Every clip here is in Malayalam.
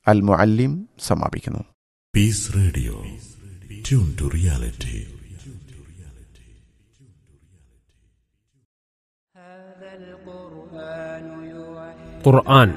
അൽ മുഅല്ലിം സമാപിക്കുന്നു Peace Radio. Tune to reality. ഖുർആൻ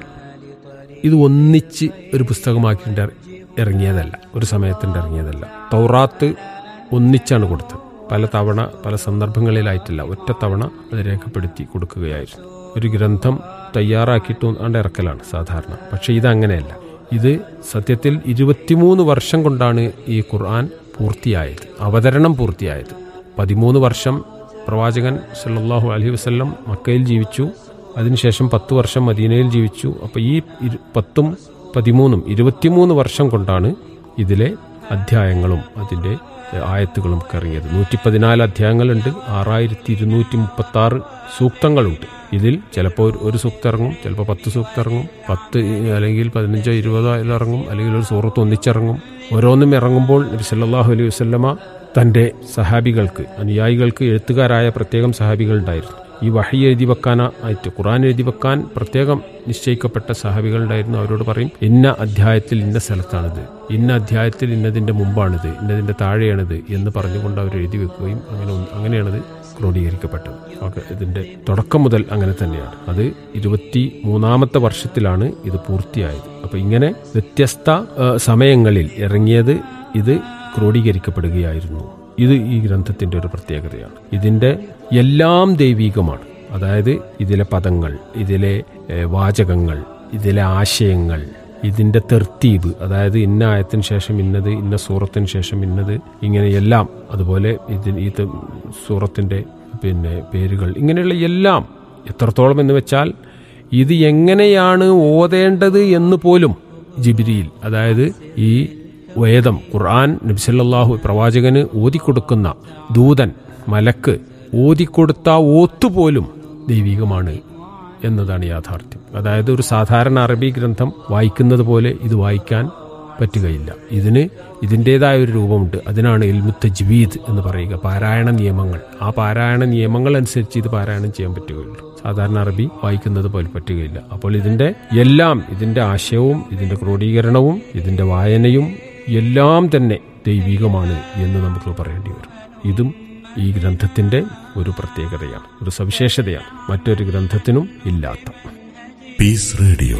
ഇത് ഒന്നിച്ച് ഒരു പുസ്തകമാക്കിയിട്ട് ഇറങ്ങിയതല്ല ഒരു സമയത്തിൻ്റെ ഇറങ്ങിയതല്ല തൗറാത്ത് ഒന്നിച്ചാണ് കൊടുത്തത് പല തവണ പല സന്ദർഭങ്ങളിലായിട്ടില്ല ഒറ്റ തവണ അത് രേഖപ്പെടുത്തി കൊടുക്കുകയായിരുന്നു ഒരു ഗ്രന്ഥം തയ്യാറാക്കിയിട്ട് ആണ്ട് ഇറക്കലാണ് സാധാരണ പക്ഷേ ഇതങ്ങനെയല്ല ഇത് സത്യത്തിൽ ഇരുപത്തിമൂന്ന് വർഷം കൊണ്ടാണ് ഈ ഖുർആൻ പൂർത്തിയായത് അവതരണം പൂർത്തിയായത് പതിമൂന്ന് വർഷം പ്രവാചകൻ സല്ലല്ലാഹു അലൈഹി വസല്ലം മക്കയിൽ ജീവിച്ചു അതിനുശേഷം പത്ത് വർഷം മദീനയിൽ ജീവിച്ചു അപ്പോൾ ഈ ഇരു- പത്തും പതിമൂന്നും ഇരുപത്തിമൂന്ന് വർഷം കൊണ്ടാണ് ഇതിലെ അധ്യായങ്ങളും അതിൻ്റെ എഹ്, ആയത്തുകളും ഒക്കെ ഇറങ്ങിയത് നൂറ്റി പതിനാല് അധ്യായങ്ങളുണ്ട് ആറായിരത്തി ഇരുന്നൂറ്റി മുപ്പത്തി ആറ് സൂക്തങ്ങളുണ്ട് ഇതിൽ ചിലപ്പോൾ ഒരു- ഒരു സൂക്തം ഇറങ്ങും ചിലപ്പോൾ പത്ത് സൂക്തം ഇറങ്ങും പത്ത് ഇ- അല്ലെങ്കിൽ പതിനഞ്ചോ ഇരുപതോ അതിൽ ഇറങ്ങും അല്ലെങ്കിൽ ഒരു സൂറത്ത് ഒന്നിച്ചിറങ്ങും ഓരോന്നും ഇറങ്ങുമ്പോൾ നബി സല്ലല്ലാഹു അലൈഹി വസല്ലമ തൻ്റെ സഹാബികൾക്ക് അനുയായികൾക്ക് എഴുത്തുകാരായ പ്രത്യേകം സഹാബികൾ ഉണ്ടായിരുന്നു ഈ വഹി എഴുതി വെക്കാനായിട്ട് ഖുറാൻ എഴുതി വെക്കാൻ പ്രത്യേകം നിശ്ചയിക്കപ്പെട്ട സഹാബികളുണ്ടായിരുന്നു അവരോട് പറയും ഇന്ന അധ്യായത്തിൽ ഇന്ന സ്ഥലത്താണിത് ഇന്ന അധ്യായത്തിൽ ഇന്നതിൻ്റെ മുമ്പാണിത് ഇന്നതിൻ്റെ താഴെയാണിത് എന്ന് പറഞ്ഞുകൊണ്ട് അവർ എഴുതി വെക്കുകയും അങ്ങനെ ഒന്ന്- അങ്ങനെയാണത് ക്രോഡീകരിക്കപ്പെട്ടത് ഓക്കെ ഇതിൻ്റെ തുടക്കം മുതൽ അങ്ങനെ തന്നെയാണ് അത് ഇരുപത്തി മൂന്നാമത്തെ വർഷത്തിലാണ് ഇത് പൂർത്തിയായത് അപ്പോൾ ഇങ്ങനെ വ്യത്യസ്ത ആ, സമയങ്ങളിൽ ഇറങ്ങിയത് ഇത് ക്രോഡീകരിക്കപ്പെടുകയായിരുന്നു ഇത് ഈ ഗ്രന്ഥത്തിന്റെ ഒരു പ്രത്യേകതയാണ് ഇതിന്റെ എല്ലാം ദൈവീകമാണ് അതായത് ഇതിലെ പദങ്ങൾ ഇതിലെ ഏഹ്, വാചകങ്ങൾ ഇതിലെ ആശയങ്ങൾ ഇതിന്റെ തെർത്തീബ് അതായത് ഇന്ന ആയത്തിന് ശേഷം ഇന്നത് ഇന്ന സൂറത്തിന് ശേഷം ഇന്നത് ഇങ്ങനെ എല്ലാം അതുപോലെ ഇതിന് ഈ ത- സൂറത്തിന്റെ പിന്നെ പേരുകൾ ഇങ്ങനെയുള്ള എല്ലാം എത്രത്തോളം എന്ന് വെച്ചാൽ ഇത് എങ്ങനെയാണ് ഓതേണ്ടത് എന്ന് പോലും ജിബിരിയിൽ അതായത് ഈ വേദം ഖുർആൻ നബ്സല്ലാഹു പ്രവാചകന് ഓതിക്കൊടുക്കുന്ന ദൂതൻ മലക്ക് ഓതിക്കൊടുത്ത ഓത്തുപോലും ദൈവികമാണ് എന്നതാണ് യാഥാർത്ഥ്യം അതായത് ഒരു സാധാരണ അറബി ഗ്രന്ഥം വായിക്കുന്നത് പോലെ ഇത് വായിക്കാൻ പറ്റുകയില്ല ഇതിന് ഇതിൻ്റെതായ ഒരു രൂപമുണ്ട് അതിനാണ് ഇൽമുത്ത ജ്വീദ് എന്ന് പറയുക പാരായണ നിയമങ്ങൾ ആ പാരായണ നിയമങ്ങൾ അനുസരിച്ച് ഇത് പാരായണം ചെയ്യാൻ പറ്റുകയുള്ളൂ സാധാരണ അറബി വായിക്കുന്നത് പോലെ പറ്റുകയില്ല അപ്പോൾ ഇതിന്റെ എല്ലാം ഇതിന്റെ ആശയവും ഇതിന്റെ ക്രോഡീകരണവും ഇതിന്റെ വായനയും എല്ലാം തന്നെ ദൈവികമാണ് എന്ന് നമുക്ക് പറയേണ്ടി വരും ഇതും ഈ ഗ്രന്ഥത്തിന്റെ ഒരു പ്രത്യേകതയാണ് ഒരു സവിശേഷതയാണ് മറ്റൊരു ഗ്രന്ഥത്തിനും ഇല്ലാത്ത Peace Radio.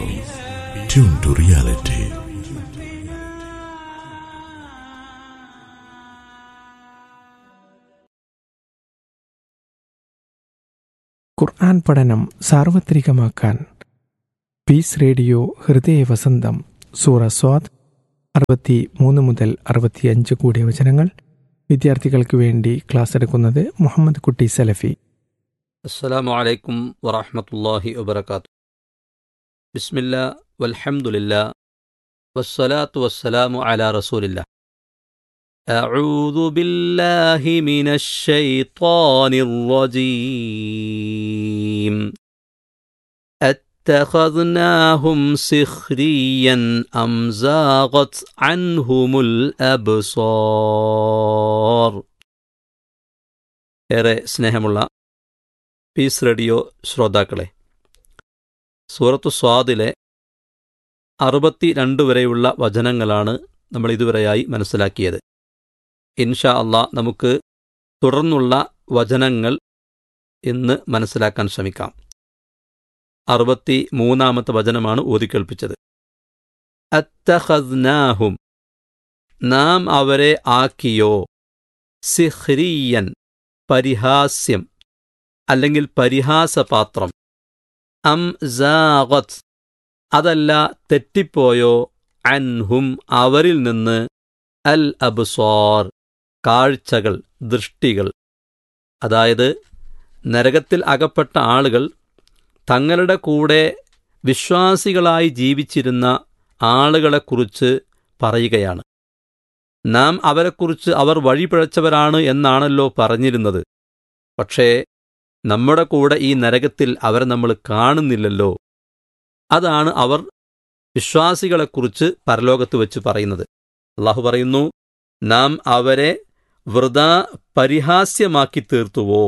Tune to reality. ഖുർആൻ പഠനം സാർവത്രികമാക്കാൻ പീസ് റേഡിയോ ഹൃദയ വസന്തം സൂറ സ്വാദ് അറുപത്തി മൂന്ന് മുതൽ അറുപത്തിയഞ്ച് കൂടിയ വചനങ്ങൾ വിദ്യാർത്ഥികൾക്ക് വേണ്ടി ക്ലാസ് എടുക്കുന്നത് മുഹമ്മദ് കുട്ടി സലഫി السلام عليكم ورحمة الله وبركاته بسم الله والحمد لله والصلاة والسلام على رسول الله أعوذ بالله من الشيطان الرجيم اتخذناهم سخريا أم زاغت عنهم الأبصار ഏറെ സ്നേഹമുള്ള പീസ് റേഡിയോ ശ്രോതാക്കളെ സൂറത്തു സ്വാദിലെ അറുപത്തി രണ്ട് വരെയുള്ള വചനങ്ങളാണ് നമ്മൾ ഇതുവരെയായി മനസ്സിലാക്കിയത് ഇൻഷാ അള്ളാ നമുക്ക് തുടർന്നുള്ള വചനങ്ങൾ ഇന്ന് മനസ്സിലാക്കാൻ ശ്രമിക്കാം അറുപത്തി മൂന്നാമത്തെ വചനമാണ് ഓതിക്കേൾപ്പിച്ചത് അത്തഹദ്നാഹും നാം അവരെ ആക്കിയോ സിഹ്രിയൻ പരിഹാസ്യം അല്ലെങ്കിൽ പരിഹാസപാത്രം അം സാഗത് അതല്ല തെറ്റിപ്പോയോ അൻഹും അവരിൽ നിന്ന് അൽ അബ്സ്വാർ കാഴ്ചകൾ ദൃഷ്ടികൾ അതായത് നരകത്തിൽ അകപ്പെട്ട ആളുകൾ തങ്ങളുടെ കൂടെ വിശ്വാസികളായി ജീവിച്ചിരുന്ന ആളുകളെക്കുറിച്ച് പറയുകയാണ് നാം അവരെക്കുറിച്ച് അവർ വഴിപിഴച്ചവരാണ് എന്നാണല്ലോ പറഞ്ഞിരുന്നത് പക്ഷേ നമ്മുടെ കൂടെ ഈ നരകത്തിൽ അവരെ നമ്മൾ കാണുന്നില്ലല്ലോ അതാണ് അവർ വിശ്വാസികളെക്കുറിച്ച് പരലോകത്ത് വെച്ച് പറയുന്നത് അള്ളാഹു പറയുന്നു നാം അവരെ വൃത പരിഹാസ്യമാക്കി തീർത്തുവോ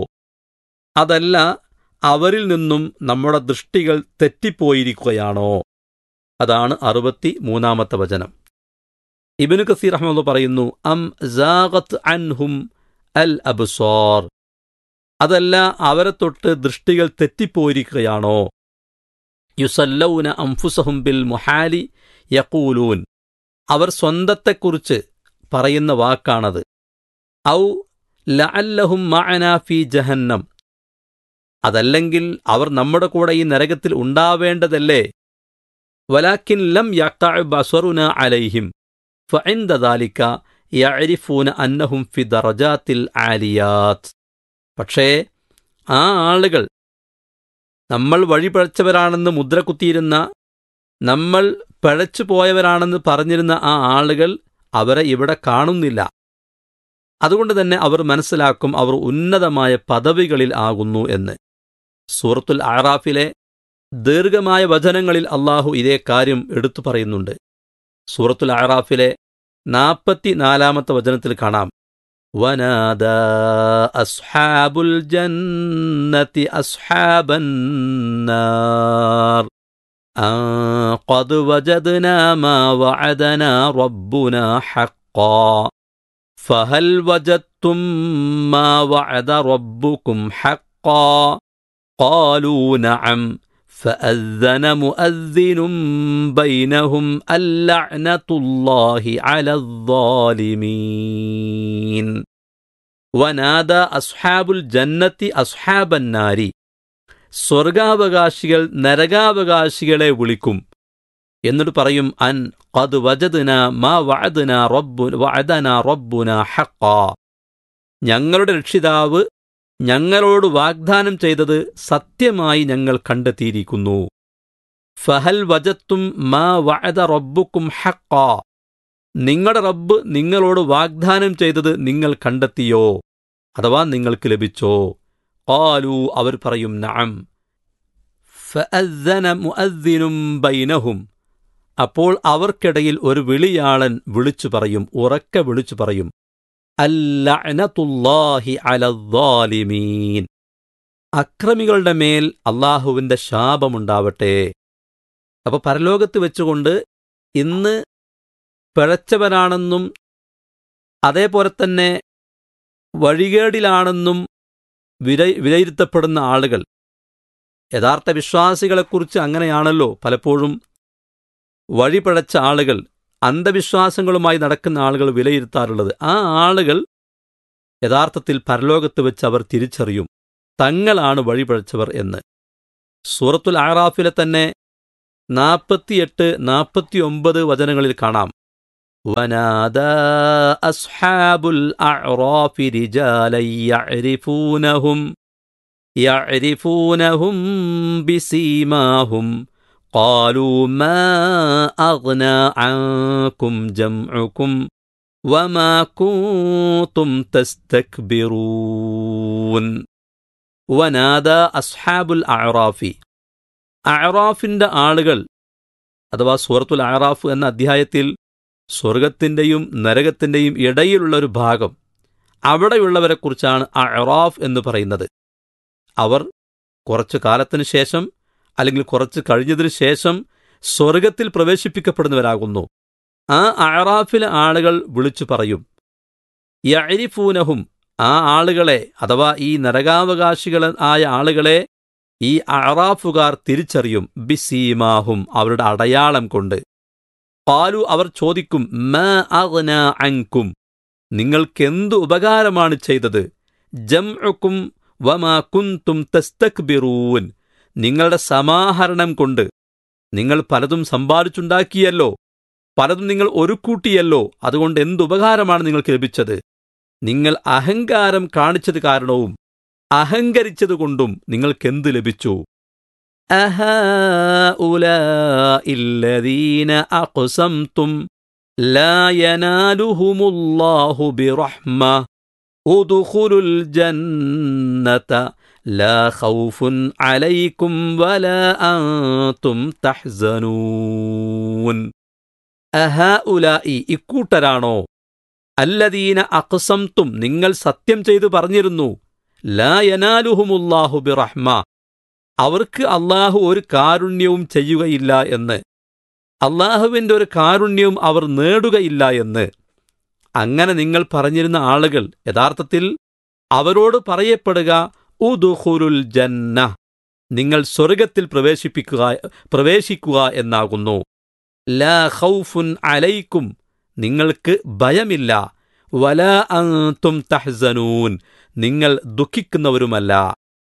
അതല്ല അവരിൽ നിന്നും നമ്മുടെ ദൃഷ്ടികൾ തെറ്റിപ്പോയിരിക്കുകയാണോ അതാണ് അറുപത്തി മൂന്നാമത്തെ വചനം ഇബിനു കസീർ അഹമ്മദ് പറയുന്നു അം ജാഗത്ത് അൻഹും അൽ അബ്സാർ അതല്ല അവരെ തൊട്ട് ദൃഷ്ടികൾ തെറ്റിപ്പോയിരിക്കുകയാണോ യുസല്ലൗന അംഫുസഹും ബിൽ മുഹാലി യക്കൂലൂൻ അവർ സ്വന്തത്തെക്കുറിച്ച് പറയുന്ന വാക്കാണത് ഔ ലഅല്ലഹും മഅന ഫി ജഹന്നം അതല്ലെങ്കിൽ അവർ നമ്മുടെ കൂടെ ഈ നരകത്തിൽ ഉണ്ടാവേണ്ടതല്ലേ വലാക്കിൻ ലം യഖഅ ബസറുന അലൈഹിം ഫഇൻദ ദാലിക യഅരിഫൂന അന്നഹും ഫി ദറജാത്തിൽ ആലിയാത്ത് പക്ഷേ ആ ആളുകൾ നമ്മൾ വഴിപഴച്ചവരാണെന്ന് മുദ്ര കുത്തിയിരുന്ന നമ്മൾ പഴച്ചു പോയവരാണെന്ന് പറഞ്ഞിരുന്ന ആ ആളുകൾ അവരെ ഇവിടെ കാണുന്നില്ല അതുകൊണ്ട് തന്നെ അവർ മനസ്സിലാക്കും അവർ ഉന്നതമായ പദവികളിൽ ആകുന്നു എന്ന് സൂറത്തുൽ ആറാഫിലെ ദീർഘമായ വചനങ്ങളിൽ അള്ളാഹു ഇതേ കാര്യം എടുത്തു പറയുന്നുണ്ട് സൂറത്തുൽ ആറാഫിലെ നാൽപ്പത്തിനാലാമത്തെ വചനത്തിൽ കാണാം വനാദ അസ്ഹാബുൽ ജന്നതി അസ്ഹാബന്നാർ أن قد وجدنا ما وعدنا ربنا حقا فهل وجدتم ما وعد ربكم حقا قالوا نعم فأذن مؤذن بينهم اللعنة الله على الظالمين ونادى أصحاب الجنة أصحاب النار സ്വർഗാവകാശികൾ നരകാവകാശികളെ വിളിക്കും എന്നിട്ട് പറയും അൻ qad വജദ്ന മാ വഅദ്ന റബ്ബു വഅദന റബ്ബുന ഹഖാ ഞങ്ങളുടെ രക്ഷിതാവ് ഞങ്ങളോട് വാഗ്ദാനം ചെയ്തത് സത്യമായി ഞങ്ങൾ കണ്ടെത്തിയിരിക്കുന്നു ഫഹൽ വജത്തും മാ വഅദ റബ്ബുക്കും ഹഖാ നിങ്ങളുടെ റബ്ബ് നിങ്ങളോട് വാഗ്ദാനം ചെയ്തത് നിങ്ങൾ കണ്ടെത്തിയോ അഥവാ നിങ്ങൾക്ക് ലഭിച്ചോ قالوا അവർ പറയും നഅം ഫഅذന മുഅദ്ദിനും ബൈനഹും അപ്പോൾ അവർക്കിടയിൽ ഒരു വിളിയാളൻ വിളിച്ചു പറയും ഉറക്കെ വിളിച്ചു പറയും അല്ലഅനതുല്ലാഹി അലദ്ദാലിമീൻ അക്രമികളുടെ മേൽ അള്ളാഹുവിന്റെ ശാപമുണ്ടാവട്ടെ അപ്പൊ പരലോകത്ത് വെച്ചുകൊണ്ട് ഇന്ന് പിഴച്ചവനാണെന്നും അതേപോലെ തന്നെ വഴികേടിലാണെന്നും വില വിലയിരുത്തപ്പെടുന്ന ആളുകൾ യഥാർത്ഥ വിശ്വാസികളെക്കുറിച്ച് അങ്ങനെയാണല്ലോ പലപ്പോഴും വഴിപഴച്ച ആളുകൾ അന്ധവിശ്വാസങ്ങളുമായി നടക്കുന്ന ആളുകൾ വിലയിരുത്താറുള്ളത് ആ ആളുകൾ യഥാർത്ഥത്തിൽ പരലോകത്ത് വെച്ച് അവർ തിരിച്ചറിയും തങ്ങളാണ് വഴിപഴച്ചവർ എന്ന് സൂറത്തുൽ ആറാഫിലെ തന്നെ നാൽപ്പത്തിയെട്ട് നാൽപ്പത്തിയൊമ്പത് വചനങ്ങളിൽ കാണാം ونادى أصحاب الأعراف رجالا يعرفونهم يعرفونهم بسيماهم قالوا ما أغنى عنكم جمعكم وما كنتم تستكبرون ونادى أصحاب الأعراف അഅറാഫിന്റെ ആളുകൾ അഥവാ സൂറത്തുൽ അഅറാഫ് എന്ന അധ്യായത്തിൽ സ്വർഗത്തിന്റെയും നരകത്തിന്റെയും ഇടയിലുള്ള ഒരു ഭാഗം അവിടെയുള്ളവരെക്കുറിച്ചാണ് അറാഫ് എന്ന് പറയുന്നത് അവർ കുറച്ചു കാലത്തിനു ശേഷം അല്ലെങ്കിൽ കുറച്ച് കഴിഞ്ഞതിനു ശേഷം സ്വർഗത്തിൽ പ്രവേശിപ്പിക്കപ്പെടുന്നവരാകുന്നു ആ അറാഫിലെ ആളുകൾ വിളിച്ചു പറയും യരിഫൂനഹും ആ ആളുകളെ അഥവാ ഈ നരകാവകാശികൾ ആയ ആളുകളെ ഈ അറാഫുകാർ തിരിച്ചറിയും ബിസീമാഹും അവരുടെ അടയാളം കൊണ്ട് പാലു അവർ ചോദിക്കും മ അഗ്ന അൻകും നിങ്ങൾക്കെന്തു ഉപകാരമാണ് ചെയ്തത് ജംഉക്കും വമാ കുന്തും തസ്തക്ബിറൂൻ നിങ്ങളുടെ സമാഹരണം കൊണ്ട് നിങ്ങൾ പലതും സമ്പാദിച്ചുണ്ടാക്കിയല്ലോ പലതും നിങ്ങൾ ഒരുക്കൂട്ടിയല്ലോ അതുകൊണ്ട് എന്തുപകാരമാണ് നിങ്ങൾക്ക് ലഭിച്ചത് നിങ്ങൾ അഹങ്കാരം കാണിച്ചത് കാരണവും അഹങ്കരിച്ചതുകൊണ്ടും നിങ്ങൾക്കെന്ത് ലഭിച്ചു أهؤلاء الذين أقسمتم لا ينالهم الله برحمة ادخلوا الجنة لا خوف عليكم ولا أنتم تحزنون أهؤلاء ഇക്കൂട്ടരാണോ അല്ലദീന അക്സംതും നിങ്ങൾ സത്യം ചെയ്തു പറഞ്ഞിരുന്നു ലാ യനാലുഹുമുല്ലാഹു ബിറഹ്മ അവർക്ക് അള്ളാഹു ഒരു കാരുണ്യവും ചെയ്യുകയില്ല എന്ന് അള്ളാഹുവിൻ്റെ ഒരു കാരുണ്യവും അവർ നേടുകയില്ല എന്ന് അങ്ങനെ നിങ്ങൾ പറഞ്ഞിരുന്ന ആളുകൾ യഥാർത്ഥത്തിൽ അവരോട് പറയപ്പെടുക ഉദുഹുരുൽ ജന്ന നിങ്ങൾ സ്വർഗത്തിൽ പ്രവേശിപ്പിക്കുക പ്രവേശിക്കുക എന്നാകുന്നു ലാ ഖൗഫുൻ അലൈക്കും നിങ്ങൾക്ക് ഭയമില്ല വല അന്തും തഹ്സനൂൻ നിങ്ങൾ ദുഃഖിക്കുന്നവരുമല്ല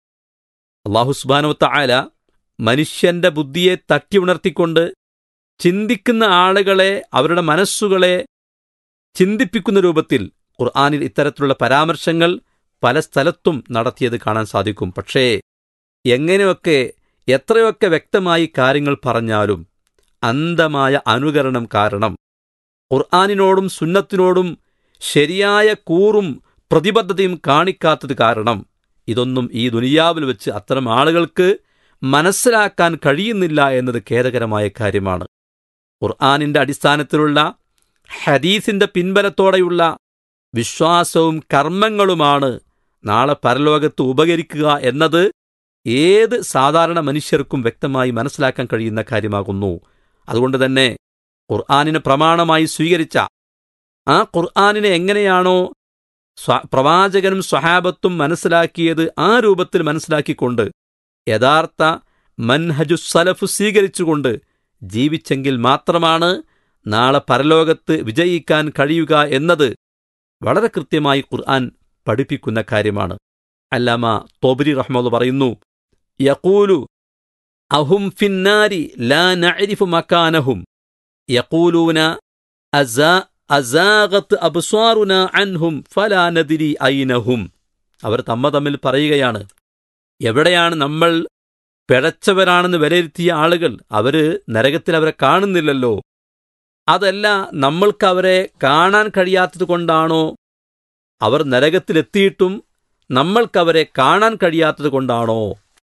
അള്ളാഹു സുബ്ഹാനഹു തആല മനുഷ്യന്റെ ബുദ്ധിയെ തട്ടി ഉണർത്തിക്കൊണ്ട് ചിന്തിക്കുന്ന ആളുകളെ അവരുടെ മനസ്സുകളെ ചിന്തിപ്പിക്കുന്ന രൂപത്തിൽ ഖുർആനിൽ ഇത്തരത്തിലുള്ള പരാമർശങ്ങൾ പല സ്ഥലത്തും നടത്തിയത് കാണാൻ സാധിക്കും പക്ഷേ എങ്ങനെയൊക്കെ എത്രയൊക്കെ വ്യക്തമായി കാര്യങ്ങൾ പറഞ്ഞാലും അന്ധമായ അനുകരണം കാരണം ഖുർആാനിനോടും സുന്നത്തിനോടും ശരിയായ കൂറും പ്രതിബദ്ധതയും കാണിക്കാത്തത് കാരണം ഇതൊന്നും ഈ ദുനിയാവിൽ വെച്ച് അത്തരം ആളുകൾക്ക് മനസ്സിലാക്കാൻ കഴിയുന്നില്ല എന്നത് ഖേദകരമായ കാര്യമാണ് ഖുർആാനിന്റെ അടിസ്ഥാനത്തിലുള്ള ഹദീസിന്റെ പിൻബലത്തോടെയുള്ള വിശ്വാസവും കർമ്മങ്ങളുമാണ് നാളെ പരലോകത്ത് ഉപകരിക്കുക എന്നത് ഏത് സാധാരണ മനുഷ്യർക്കും വ്യക്തമായി മനസ്സിലാക്കാൻ കഴിയുന്ന കാര്യമാകുന്നു അതുകൊണ്ട് തന്നെ ഖുർആാനിനെ പ്രമാണമായി സ്വീകരിച്ച ആ ഖുർആാനിനെ എങ്ങനെയാണോ സ്വ- പ്രവാചകനും സ്വഹാബത്തും മനസ്സിലാക്കിയത് ആ രൂപത്തിൽ മനസ്സിലാക്കിക്കൊണ്ട് യഥാർത്ഥ മൻഹജു സലഫ് സ്വീകരിച്ചുകൊണ്ട് ജീവിച്ചെങ്കിൽ മാത്രമാണ് നാളെ പരലോകത്ത് വിജയിക്കാൻ കഴിയുക എന്നത് വളരെ കൃത്യമായി ഖുർആൻ പഠിപ്പിക്കുന്ന കാര്യമാണ് അല്ലാമ തോബരി റഹ്മദ് പറയുന്നു യഖൂലു അഹും ഫിന്നാരി ലാ നഅരിഫു മക്കാനഹും യഖൂലൂന അസാ അസാഗത്ത് അബ്സ്വാറുന അൻഹും ഫലാ നദിരി ഐനഹും അവർ തമ്മ തമ്മിൽ പറയുകയാണ് എവിടെയാണ് നമ്മൾ പിഴച്ചവരാണെന്ന് വിലയിരുത്തിയ ആളുകൾ അവര് നരകത്തിൽ അവരെ കാണുന്നില്ലല്ലോ അതല്ല നമ്മൾക്ക് അവരെ കാണാൻ കഴിയാത്തത് കൊണ്ടാണോ അവർ നരകത്തിലെത്തിയിട്ടും നമ്മൾക്കവരെ കാണാൻ കഴിയാത്തത് കൊണ്ടാണോ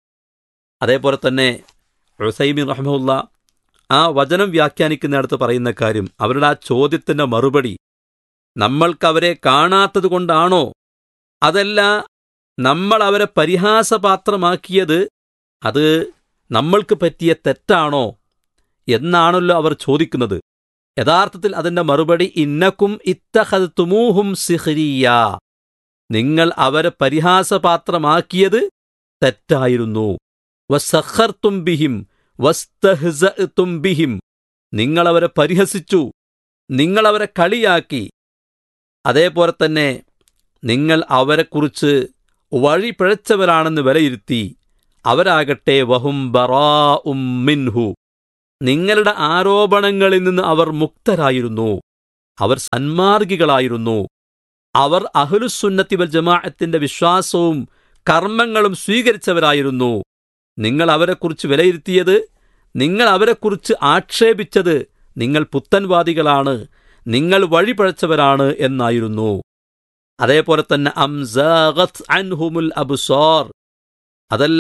അതേപോലെ തന്നെ ഹുസൈമിൻ റഹ്മുല്ല ആ വചനം വ്യാഖ്യാനിക്കുന്നിടത്ത് പറയുന്ന കാര്യം അവരുടെ ആ ചോദ്യത്തിന്റെ മറുപടി നമ്മൾക്കവരെ കാണാത്തത് കൊണ്ടാണോ അതല്ല നമ്മൾ അവരെ പരിഹാസപാത്രമാക്കിയത് അത് നമ്മൾക്ക് പറ്റിയ തെറ്റാണോ എന്നാണല്ലോ അവർ ചോദിക്കുന്നത് യഥാർത്ഥത്തിൽ അതിന്റെ മറുപടി ഇന്നക്കും ഇത്തഹത്തുമൂഹും സിഹ്രിയ നിങ്ങൾ അവരെ പരിഹാസപാത്രമാക്കിയത് തെറ്റായിരുന്നു വസഖർത്തും ബിഹിം വസ്തഹ്സഅ്തും ബിഹിം നിങ്ങൾ അവരെ പരിഹസിച്ചു നിങ്ങൾ അവരെ കളിയാക്കി അതേപോലെ തന്നെ നിങ്ങൾ അവരെക്കുറിച്ച് വഴി പിഴച്ചവരാണെന്ന് വിലയിരുത്തി അവരാകട്ടെ വഹും ബറാ മിൻഹു നിങ്ങളുടെ ആരോപണങ്ങളിൽ നിന്ന് അവർ മുക്തരായിരുന്നു അവർ സന്മാർഗികളായിരുന്നു അവർ അഹ്ലുസുന്നത്തി വൽ ജമാഅത്തിന്റെ വിശ്വാസവും കർമ്മങ്ങളും സ്വീകരിച്ചവരായിരുന്നു നിങ്ങൾ അവരെക്കുറിച്ച് വിലയിരുത്തിയത് നിങ്ങൾ അവരെക്കുറിച്ച് ആക്ഷേപിച്ചത് നിങ്ങൾ പുത്തൻവാദികളാണ് നിങ്ങൾ വഴിപഴച്ചവരാണ് എന്നായിരുന്നു അതേപോലെ തന്നെ അംസാഗത് അൻഹുമുൽ അബ്സാർ അതല്ല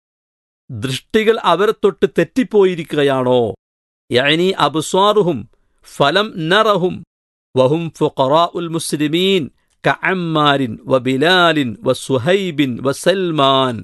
ദൃഷ്ടികൾ അവരെ തൊട്ട് തെറ്റിപ്പോയിരിക്കുകയാണോ യഅനി അബ്സാറുഹും ഫലം നറഹും വഹും ഫുഖറാഉൽ മുസ്ലിമീൻ കഅമ്മാരിൻ വബിലാലിൻ വസുഹൈബിൻ വസൽമാൻ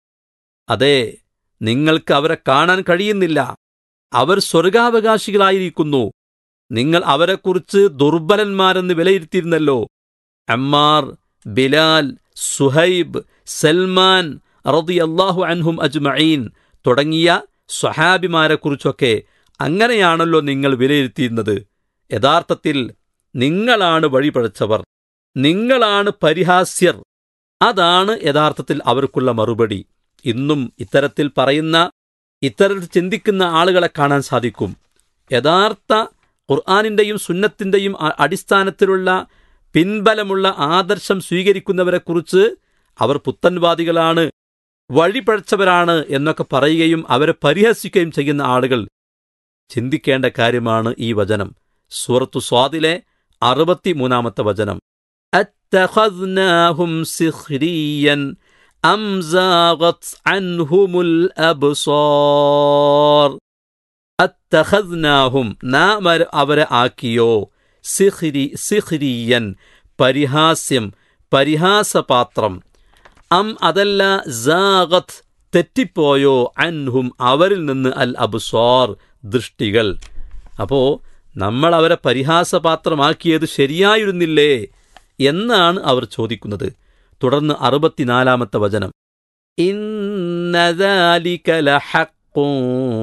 അതെ നിങ്ങൾക്ക് അവരെ കാണാൻ കഴിയുന്നില്ല അവർ സ്വർഗാവകാശികളായിരിക്കുന്നു നിങ്ങൾ അവരെക്കുറിച്ച് ദുർബലന്മാരെന്ന് വിലയിരുത്തിയിരുന്നല്ലോ അമ്മാർ ബിലാൽ സുഹൈബ് സൽമാൻ റളിയല്ലാഹു അൻഹും അജ്മഈൻ തുടങ്ങിയ സ്വഹാബിമാരെക്കുറിച്ചൊക്കെ അങ്ങനെയാണല്ലോ നിങ്ങൾ വിലയിരുത്തിയിരുന്നത് യഥാർത്ഥത്തിൽ നിങ്ങളാണ് വഴിപഴച്ചവർ നിങ്ങളാണ് പരിഹാസ്യർ അതാണ് യഥാർത്ഥത്തിൽ അവർക്കുള്ള മറുപടി ഇന്നും ഇത്തരത്തിൽ പറയുന്ന ഇത്തരത്തിൽ ചിന്തിക്കുന്ന ആളുകളെ കാണാൻ സാധിക്കും യഥാർത്ഥ ഖുർആാനിന്റെയും സുന്നത്തിന്റെയും അ- അടിസ്ഥാനത്തിലുള്ള പിൻബലമുള്ള ആദർശം സ്വീകരിക്കുന്നവരെക്കുറിച്ച് അവർ പുത്തൻവാദികളാണ് വഴിപഴച്ചവരാണ് എന്നൊക്കെ പറയുകയും അവരെ പരിഹസിക്കുകയും ചെയ്യുന്ന ആളുകൾ ചിന്തിക്കേണ്ട കാര്യമാണ് ഈ വചനം സൂറത്തു സ്വാദിലെ അറുപത്തിമൂന്നാമത്തെ വചനം അത്തഖദ്നാഹും സിഖ്രിയൻ അം സാഗത് അൻഹുമുൽ അബ്സാർ അത്തഖദ്നാഹും നാം അവരെ- അവരെ ആക്കിയോ സിഖ്രി സിഖ്രിയൻ പരിഹാസ്യം പരിഹാസപാത്രം അം അതല്ല സാഗത് തെറ്റിപ്പോയോ അൻഹും അവരിൽ നിന്ന് അൽ അബ്സാർ ദൃഷ്ടികൾ അപ്പോ നമ്മൾ അവരെ പരിഹാസപാത്രമാക്കിയത് ശരിയായിരുന്നില്ലേ എന്നാണ് അവർ ചോദിക്കുന്നത് തുടർന്ന് അറുപത്തിനാലാമത്തെ വചനം ഇന്നദാലിക ലഹഖുൻ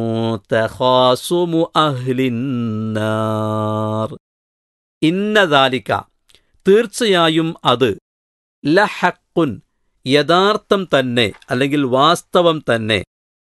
തഖാസുമു അഹ്ലിന്നാർ ഇന്നദാലിക തീർച്ചയായും അത് ലഹഖുൻ യഥാർത്ഥം തന്നെ അല്ലെങ്കിൽ വാസ്തവം തന്നെ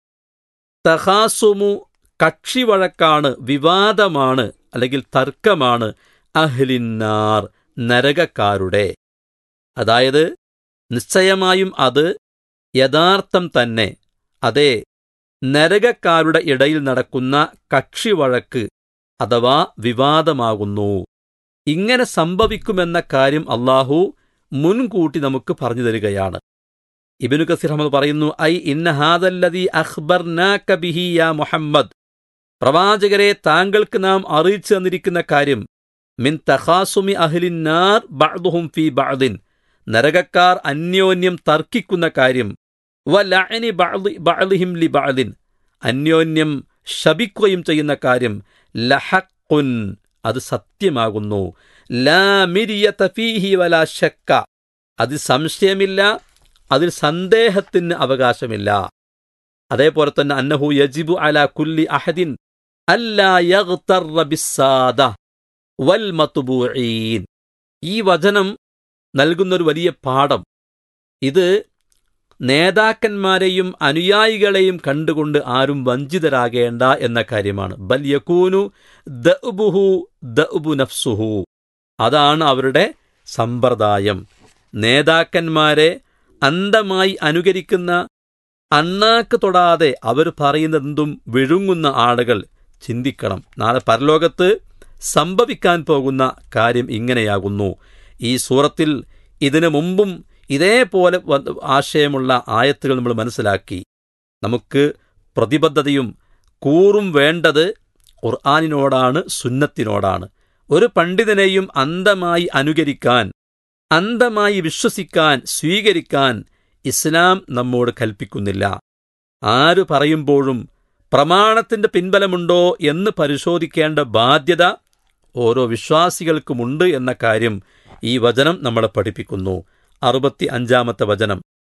തഹാസുമു കക്ഷിവഴക്കാണ് വിവാദമാണ് അല്ലെങ്കിൽ തർക്കമാണ് അഹ്ലിന്നാർ നരകക്കാരുടെ അതായത് നിശ്ചയമായും അത് യഥാർത്ഥം തന്നെ അതെ നരകക്കാരുടെ ഇടയിൽ നടക്കുന്ന കക്ഷിവഴക്ക് അഥവാ വിവാദമാകുന്നു ഇങ്ങനെ സംഭവിക്കുമെന്ന കാര്യം അള്ളാഹു മുൻകൂട്ടി നമുക്ക് പറഞ്ഞു തരികയാണ് ഇബിനു കസീർ അഹമ്മദ് പറയുന്നു ഐ ഇന്ന ഹാദല്ലദി അഖ്ബർനാക ബിഹി യാ മുഹമ്മദ് പ്രവാചകരെ താങ്കൾക്ക് നാം അറിയിച്ചു തന്നിരിക്കുന്ന കാര്യം മിൻ തഖാസുമി അഹ്ലിന്നാർ ബഅ്ദുഹും ഫീ ബഅദിൻ നരകക്കാർ അന്യോന്യം തർക്കിക്കുന്ന കാര്യം വ ലഅനി ബഅദി ബഅദിഹിം ലി ബഅദിൻ അന്യോന്യം ശപിക്കുകയും ചെയ്യുന്ന കാര്യം ലഹഖുൻ അത് സത്യമാകുന്നു ലാ മിരിയത ഫീഹി വലാ ശക്ക അതിൽ സംശയമില്ല അതിൽ സന്ദേഹത്തിന് അവകാശമില്ല അതേപോലെ തന്നെ അന്നഹു യജിബു അല കുല്ലി അഹദിൻ അല്ലാ യഗ്തറ ബിസ്സാദ വൽ മത്ബൂഈൻ ഈ വചനം നൽകുന്നൊരു വലിയ പാഠം ഇത് നേതാക്കന്മാരെയും അനുയായികളെയും കണ്ടുകൊണ്ട് ആരും വഞ്ചിതരാകേണ്ട എന്ന കാര്യമാണ് ബൽ യക്കൂനു ദഅ്ബുഹു ദഅ്ബു നഫ്സുഹു അതാണ് അവരുടെ സമ്പ്രദായം നേതാക്കന്മാരെ അന്ധമായി അനുകരിക്കുന്ന അണ്ണാക്ക് തൊടാതെ അവർ പറയുന്നതെന്തും വിഴുങ്ങുന്ന ആളുകൾ ചിന്തിക്കണം നാളെ പരലോകത്ത് സംഭവിക്കാൻ പോകുന്ന കാര്യം ഇങ്ങനെയാകുന്നു ഈ സൂറത്തിൽ ഇതിനു മുമ്പും ഇതേപോലെ വ- ആശയമുള്ള ആയത്തുകൾ നമ്മൾ മനസ്സിലാക്കി നമുക്ക് പ്രതിബദ്ധതയും കൂറും വേണ്ടത് ഖുർആാനിനോടാണ് സുന്നത്തിനോടാണ് ഒരു പണ്ഡിതനെയും അന്ധമായി അനുകരിക്കാൻ അന്ധമായി വിശ്വസിക്കാൻ സ്വീകരിക്കാൻ ഇസ്ലാം നമ്മോട് കൽപ്പിക്കുന്നില്ല ആര് പറയുമ്പോഴും പ്രമാണത്തിന്റെ പിൻബലമുണ്ടോ എന്ന് പരിശോധിക്കേണ്ട ബാധ്യത ഓരോ വിശ്വാസികൾക്കുമുണ്ട് എന്ന കാര്യം ഈ വചനം നമ്മളെ പഠിപ്പിക്കുന്നു അറുപത്തി അഞ്ചാമത്തെ വചനം